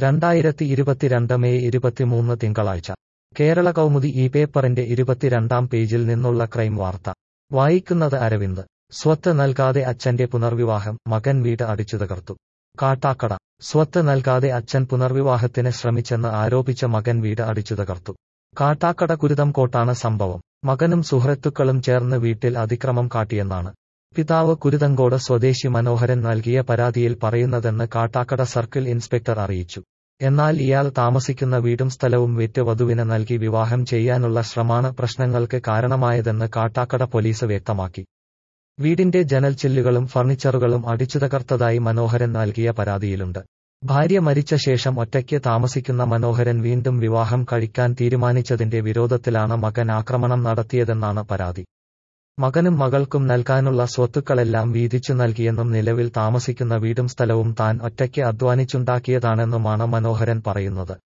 രണ്ടായിരത്തി ഇരുപത്തിരണ്ട് മെയ് ഇരുപത്തിമൂന്ന് തിങ്കളാഴ്ച കേരള കൗമുദി ഈ പേപ്പറിന്റെ ഇരുപത്തിരണ്ടാം പേജിൽ നിന്നുള്ള ക്രൈം വാർത്ത വായിക്കുന്നത് അരവിന്ദ് സ്വത്ത് നൽകാതെ അച്ഛന്റെ പുനർവിവാഹം മകൻ വീട് അടിച്ചു തകർത്തു കാട്ടാക്കട സ്വത്ത് നൽകാതെ അച്ഛൻ പുനർവിവാഹത്തിന് ശ്രമിച്ചെന്ന് ആരോപിച്ച മകൻ വീട് അടിച്ചു തകർത്തു കാട്ടാക്കട കുരുതംകോട്ടാണ് സംഭവം മകനും സുഹൃത്തുക്കളും ചേർന്ന് വീട്ടിൽ അതിക്രമം കാട്ടിയെന്നാണ് പിതാവ് കുരുതങ്കോട് സ്വദേശി മനോഹരൻ നൽകിയ പരാതിയിൽ പറയുന്നതെന്ന് കാട്ടാക്കട സർക്കിൾ ഇൻസ്പെക്ടർ അറിയിച്ചു എന്നാൽ ഇയാൾ താമസിക്കുന്ന വീടും സ്ഥലവും വിറ്റ് വധുവിന് നൽകി വിവാഹം ചെയ്യാനുള്ള ശ്രമാണ് പ്രശ്നങ്ങൾക്ക് കാരണമായതെന്ന് കാട്ടാക്കട പോലീസ് വ്യക്തമാക്കി വീടിന്റെ ജനൽച്ചില്ലുകളും ഫർണിച്ചറുകളും അടിച്ചു തകർത്തതായി മനോഹരൻ നൽകിയ പരാതിയിലുണ്ട് ഭാര്യ മരിച്ച ശേഷം ഒറ്റയ്ക്ക് താമസിക്കുന്ന മനോഹരൻ വീണ്ടും വിവാഹം കഴിക്കാൻ തീരുമാനിച്ചതിന്റെ വിരോധത്തിലാണ് മകൻ ആക്രമണം നടത്തിയതെന്നാണ് പരാതി മകനും മകൾക്കും നൽകാനുള്ള സ്വത്തുക്കളെല്ലാം വീതിച്ചു നൽകിയെന്നും നിലവിൽ താമസിക്കുന്ന വീടും സ്ഥലവും താൻ ഒറ്റയ്ക്ക് അധ്വാനിച്ചുണ്ടാക്കിയതാണെന്നുമാണ് മനോഹരൻ പറയുന്നത്